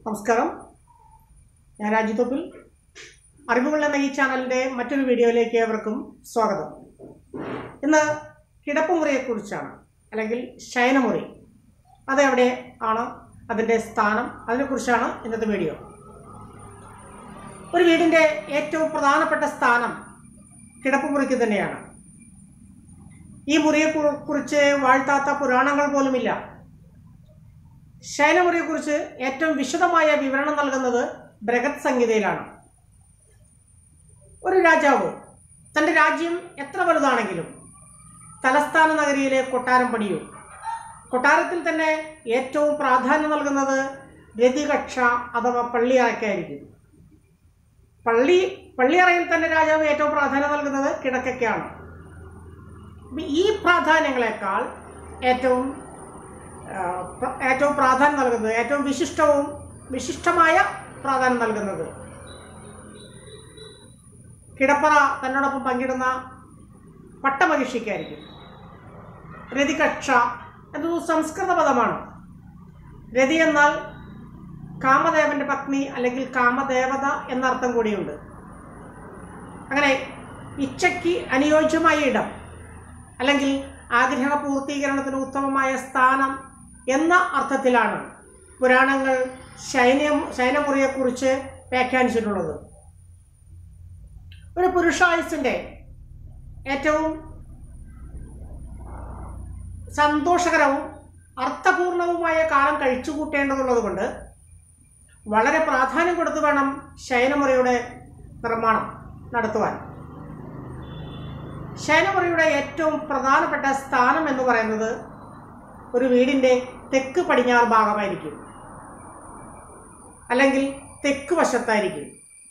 നമസ്കാരം ഞാൻ രാജിത്തൊപ്പിൽ അറിവുകൾ എന്ന ഈ ചാനലിൻ്റെ മറ്റൊരു വീഡിയോയിലേക്ക് ഏവർക്കും സ്വാഗതം ഇന്ന് കിടപ്പുമുറിയെക്കുറിച്ചാണ് അല്ലെങ്കിൽ ശയനമുറി അതെവിടെ ആണ് അതിൻ്റെ സ്ഥാനം അതിനെക്കുറിച്ചാണ് ഇന്നത്തെ വീഡിയോ ഒരു വീടിൻ്റെ ഏറ്റവും പ്രധാനപ്പെട്ട സ്ഥാനം കിടപ്പുമുറിക്ക് തന്നെയാണ് ഈ മുറിയെ കു- കുറിച്ച് വാഴ്ത്താത്ത പുരാണങ്ങൾ പോലുമില്ല ശയനമുറിയെക്കുറിച്ച് ഏറ്റവും വിശദമായ വിവരണം നൽകുന്നത് ബൃഹത് സംഹിതയിലാണ് ഒരു രാജാവ് തൻ്റെ രാജ്യം എത്ര വലുതാണെങ്കിലും തലസ്ഥാന നഗരിയിലെ കൊട്ടാരം പണിയൂ കൊട്ടാരത്തിൽ തന്നെ ഏറ്റവും പ്രാധാന്യം നൽകുന്നത് രതികക്ഷ അഥവാ പള്ളിയറയ്ക്കായിരിക്കും പള്ളി പള്ളിയറയിൽ തന്നെ രാജാവ് ഏറ്റവും പ്രാധാന്യം നൽകുന്നത് കിടക്കയ്ക്കാണ് അപ്പൊ ഈ പ്രാധാന്യങ്ങളെക്കാൾ ഏറ്റവും ആ, പ്ര- ഏറ്റവും പ്രാധാന്യം നൽകുന്നത് ഏറ്റവും വിശിഷ്ടവും വിശിഷ്ടമായ പ്രാധാന്യം നൽകുന്നത് കിടപ്പറ തന്നോടൊപ്പം പങ്കിടുന്ന പട്ടമഹിഷിക്കായിരിക്കും രതികക്ഷ എന്നത് സംസ്കൃത പദമാണ് രതി എന്നാൽ കാമദേവന്റെ പത്നി അല്ലെങ്കിൽ കാമദേവത എന്നർത്ഥം കൂടിയുണ്ട് അങ്ങനെ ഇച്ഛയ്ക്ക് അനുയോജ്യമായ ഇടം അല്ലെങ്കിൽ ആഗ്രഹ പൂർത്തീകരണത്തിന് ഉത്തമമായ സ്ഥാനം എന്ന അർത്ഥത്തിലാണ് പുരാണങ്ങൾ ശൈന്യം ശയനമുറിയെക്കുറിച്ച് വ്യാഖ്യാനിച്ചിട്ടുള്ളത് ഒരു പുരുഷായുസിൻ്റെ ഏറ്റവും സന്തോഷകരവും അർത്ഥപൂർണവുമായ കാലം കഴിച്ചുകൂട്ടേണ്ടതുള്ളത് കൊണ്ട് വളരെ പ്രാധാന്യം കൊടുത്തു വേണം ശയനമുറിയുടെ നിർമ്മാണം നടത്തുവാൻ ശയനമുറിയുടെ ഏറ്റവും പ്രധാനപ്പെട്ട സ്ഥാനം എന്ന് പറയുന്നത് ഒരു വീടിൻ്റെ തെക്ക് പടിഞ്ഞാറ് ഭാഗമായിരിക്കും അല്ലെങ്കിൽ തെക്ക് വശത്തായിരിക്കും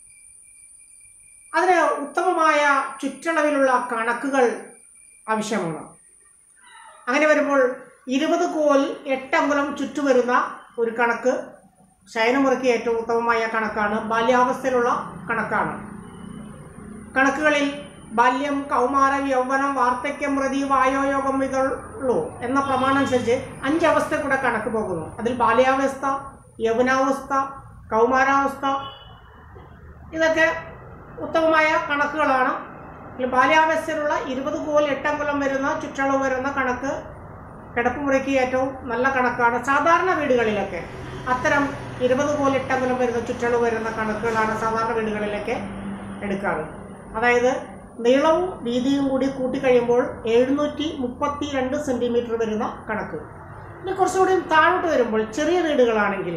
അതിന് ഉത്തമമായ ചുറ്റളവിലുള്ള കണക്കുകൾ ആവശ്യമാണ് അങ്ങനെ വരുമ്പോൾ ഇരുപത് കോൽ എട്ടങ്കുലം ചുറ്റുവരുന്ന ഒരു കണക്ക് ശയനമുറിക്ക് ഏറ്റവും ഉത്തമമായ കണക്കാണ് ബാല്യാവസ്ഥയിലുള്ള കണക്കാണ് കണക്കുകളിൽ ബാല്യം കൗമാരം യൗവനം വാർദ്ധക്യം മൃതി വായോയോഗം ഇതുള്ളൂ എന്ന പ്രമാണം അനുസരിച്ച് അഞ്ചവസ്ഥ കൂടെ കണക്ക് പോകുന്നു അതിൽ ബാല്യാവസ്ഥ യൗവനാവസ്ഥ കൗമാരാവസ്ഥ ഇതൊക്കെ ഉത്തമമായ കണക്കുകളാണ് ഇതിൽ ബാല്യാവസ്ഥയിലുള്ള ഇരുപത് കോൽ എട്ടംകുലം വരുന്ന ചുറ്റളവ് വരുന്ന കണക്ക് കിടപ്പുമുറിക്ക് ഏറ്റവും നല്ല കണക്കാണ് സാധാരണ വീടുകളിലൊക്കെ അത്തരം ഇരുപത് കോൽ എട്ടംകുലം വരുന്ന ചുറ്റളവ് വരുന്ന കണക്കുകളാണ് സാധാരണ വീടുകളിലൊക്കെ എടുക്കാറ് അതായത് നീളവും വീതിയും കൂടി കൂട്ടിക്കഴിയുമ്പോൾ എഴുന്നൂറ്റി മുപ്പത്തി രണ്ട് സെൻറ്റിമീറ്റർ വരുന്ന കണക്ക് ഇനി കുറച്ചുകൂടി താഴോട്ട് വരുമ്പോൾ ചെറിയ വീടുകളാണെങ്കിൽ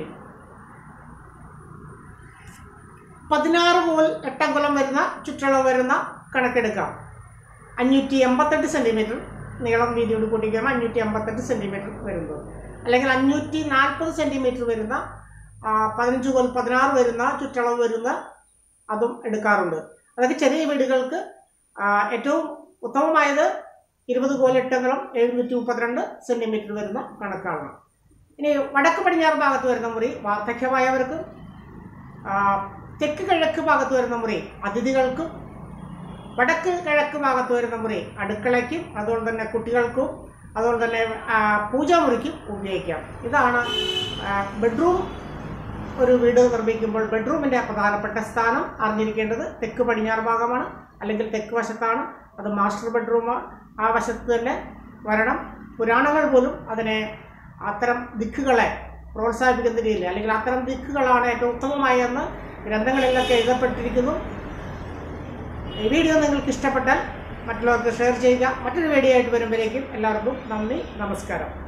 പതിനാറ് കോൽ എട്ടംകുലം വരുന്ന ചുറ്റളവ് വരുന്ന കണക്കെടുക്കാം അഞ്ഞൂറ്റി എൺപത്തെട്ട് സെൻറ്റിമീറ്റർ നീളം വീതിയോട് കൂട്ടിക്കുമ്പോൾ അഞ്ഞൂറ്റി എൺപത്തെട്ട് സെൻറ്റിമീറ്റർ വരുന്നത് അല്ലെങ്കിൽ അഞ്ഞൂറ്റി നാൽപ്പത് സെൻറ്റിമീറ്റർ വരുന്ന ആ, പതിനഞ്ച് കോൽ പതിനാറ് വരുന്ന ചുറ്റളവ് വരുന്ന അതും എടുക്കാറുണ്ട് അതൊക്കെ ചെറിയ വീടുകൾക്ക് ആ, ഏറ്റവും ഉത്തമമായത് ഇരുപത് കോൽ എട്ടംകുളം എഴുന്നൂറ്റി മുപ്പത്തിരണ്ട് സെൻറ്റിമീറ്റർ വരുന്ന കണക്കാണ് ഇനി വടക്ക് പടിഞ്ഞാറ് ഭാഗത്ത് വരുന്ന മുറി വാർദ്ധക്യമായവർക്കും ആ, തെക്ക് കിഴക്ക് ഭാഗത്ത് വരുന്ന മുറി അതിഥികൾക്കും വടക്ക് കിഴക്ക് ഭാഗത്ത് വരുന്ന മുറി അടുക്കളയ്ക്കും അതുകൊണ്ട് തന്നെ കുട്ടികൾക്കും അതുകൊണ്ട് തന്നെ ആ, പൂജാമുറിക്കും ഉപയോഗിക്കാം ഇതാണ് ആ, ബെഡ്റൂം ഒരു വീട് നിർമ്മിക്കുമ്പോൾ ബെഡ്റൂമിൻ്റെ പ്രധാനപ്പെട്ട സ്ഥാനം അറിഞ്ഞിരിക്കേണ്ടത് തെക്ക് പടിഞ്ഞാറ് ഭാഗമാണ് അല്ലെങ്കിൽ തെക്ക് വശത്താണ് അത് മാസ്റ്റർ ബെഡ്റൂമാണ് ആ വശത്ത് തന്നെ വരണം പുരാണങ്ങൾ പോലും അതിനെ അത്തരം ദിക്കുകളെ പ്രോത്സാഹിപ്പിക്കുന്ന രീതിയിൽ അല്ലെങ്കിൽ അത്തരം ദിക്കുകളാണ് ഏറ്റവും ഉത്തമമായെന്ന് ഗ്രന്ഥങ്ങളിലൊക്കെ എഴുതപ്പെട്ടിരിക്കുന്നു ഈ വീഡിയോ നിങ്ങൾക്ക് ഇഷ്ടപ്പെട്ടാൽ മറ്റുള്ളവർക്ക് ഷെയർ ചെയ്യുക മറ്റൊരു വീഡിയോ ആയിട്ട് വരുമ്പോഴേക്കും എല്ലാവർക്കും നന്ദി നമസ്കാരം